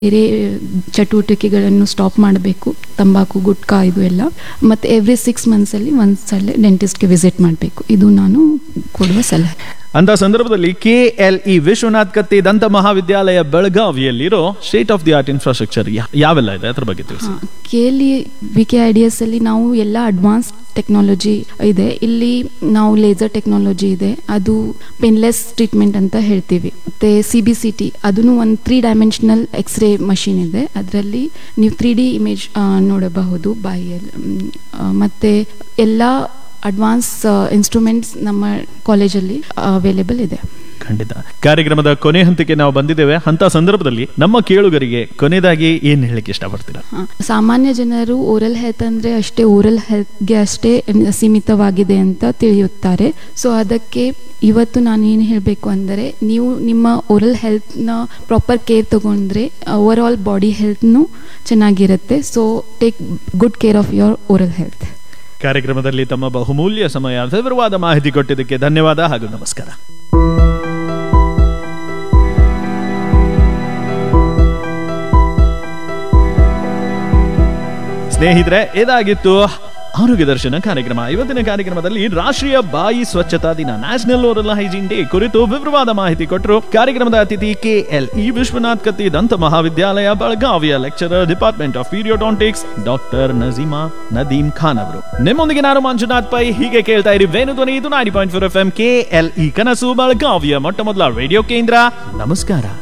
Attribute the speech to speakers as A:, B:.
A: ಬೇರೆ ಚಟುವಟಿಕೆಗಳನ್ನು ಸ್ಟಾಪ್ ಮಾಡಬೇಕು ತಂಬಾಕು ಗುಟ್ಕಾ ಇದು ಎಲ್ಲ ಮತ್ತು ಎವ್ರಿ ಸಿಕ್ಸ್ ಮಂತ್ಸಲ್ಲಿ ಒಂದು ಸಲ ಡೆಂಟಿಸ್ಟ್ಗೆ ವಿಸಿಟ್ ಮಾಡಬೇಕು ಇದು ನಾನು ಕೊಡುವ ಸಲಹೆ
B: ಅಂತ ಸಂದರ್ಭದಲ್ಲಿ K L E Vishwanath Katti ದಂತ ಮಹಾವಿದ್ಯಾಲಯ ಬೆಳಗಾವಿಯಲ್ಲಿರೋ state of the art infrastructure ಯಾವೆಲ್ಲ ಇದೆ ಅದ್ರ ಬಗ್ಗೆ ತಿಳಿಸಿ
A: ಕೇಳಿ V K I D S ಅಲ್ಲಿ ನಾವು ಎಲ್ಲ ಅಡ್ವಾನ್ಸ್ ಟೆಕ್ನಾಲಜಿ ಇದೆ ಇಲ್ಲಿ ನಾವು ಲೇಸರ್ ಟೆಕ್ನಾಲಜಿ ಇದೆ ಅದು ಪೆನ್ಲೆಸ್ ಟ್ರೀಟ್ಮೆಂಟ್ ಅಂತ ಹೇಳ್ತೀವಿ ಮತ್ತೆ ಸಿ ಬಿ ಸಿ ಟಿ ಅದನ್ನು ಒಂದು ತ್ರೀ ಡೈಮೆನ್ಷನಲ್ ಎಕ್ಸ್ರೇ ಮಷಿನ್ ಇದೆ ಅದರಲ್ಲಿ ನೀವು ತ್ರೀ ಡಿ ಇಮೇಜ್ ನೋಡಬಹುದು ಬಾಯಿಯಲ್ಲಿ ಮ್, ಆ, ಮತ್ತೆ ಎಲ್ಲ ಅಡ್ವಾನ್ಸ್ ಇನ್ಸ್ಟ್ರೂಮೆಂಟ್ಸ್ ನಮ್ಮ ಕಾಲೇಜಲ್ಲಿ ಅವೈಲೇಬಲ್ ಇದೆ
B: ಖಂಡಿತ ಕಾರ್ಯಕ್ರಮದ ಕೊನೆ ಹಂತಕ್ಕೆ ನಾವು ಬಂದಿದ್ದೇವೆ ಅಂತ ಸಂದರ್ಭದಲ್ಲಿ ನಮ್ಮ ಕೇಳುಗರಿಗೆ ಕೊನೆಯದಾಗಿ ಏನ್ ಹೇಳಲಿಕ್ಕೆ ಇಷ್ಟಪಡ್ತೀರಾ
A: ಹಾ. ಸಾಮಾನ್ಯ ಜನರು ಓರಲ್ ಹೆಲ್ತ್ ಅಂದರೆ ಅಷ್ಟೇ ಓರಲ್ ಹೆಲ್ತ್ಗೆ ಅಷ್ಟೇ ಸೀಮಿತವಾಗಿದೆ ಅಂತ ತಿಳಿಯುತ್ತಾರೆ ಸೊ ಅದಕ್ಕೆ ಇವತ್ತು ನಾನು ಏನು ಹೇಳಬೇಕು ಅಂದರೆ ನೀವು ನಿಮ್ಮ ಓರಲ್ ಹೆಲ್ತ್ನ ಪ್ರಾಪರ್ ಕೇರ್ ತಗೊಂಡ್ರೆ ಓವರ್ ಆಲ್ ಬಾಡಿ ಹೆಲ್ತ್ನು ಚೆನ್ನಾಗಿರುತ್ತೆ so take good care of your oral health
B: ಕಾರ್ಯಕ್ರಮದಲ್ಲಿ ತಮ್ಮ ಬಹುಮೂಲ್ಯ ಸಮಯ ವಿವರವಾದ ಮಾಹಿತಿ ಕೊಟ್ಟಿದ್ದಕ್ಕೆ ಧನ್ಯವಾದ ಹಾಗೂ ನಮಸ್ಕಾರ ಸ್ನೇಹಿತರೆ ಇದಾಗಿತ್ತು ಆರೋಗ್ಯ ದರ್ಶನ ಕಾರ್ಯಕ್ರಮ ಇವತ್ತಿನ ಕಾರ್ಯಕ್ರಮದಲ್ಲಿ ರಾಷ್ಟ್ರೀಯ ಬಾಯಿ ಸ್ವಚ್ಛತಾ ದಿನ ನ್ಯಾಷನಲ್ ಓರಲ್ ಹೈಜೀನ್ ಡೇ ಕುರಿತು ವಿವರವಾದ ಮಾಹಿತಿ ಕೊಟ್ಟರು ಕಾರ್ಯಕ್ರಮದ ಅತಿಥಿ K L E Vishwanath Katti ದಂತ ಮಹಾವಿದ್ಯಾಲಯ ಬೆಳಗಾವಿಯ lecturer department of periodontics doctor Najima Nadeem Khan ಅವರು ನಿಮ್ಮೊಂದಿಗೆ ನಾನು ಮಂಜುನಾಥ್ ಪೈ ಹೀಗೆ ಕೇಳ್ತಾ ಇರಿ ವೇಣು ಧ್ವನಿ ಇದು nine point four F M K L E ಕನಸು ಬೆಳಗಾವಿಯ ಮೊಟ್ಟ ಮೊದಲ ರೇಡಿಯೋ ಕೇಂದ್ರ ನಮಸ್ಕಾರ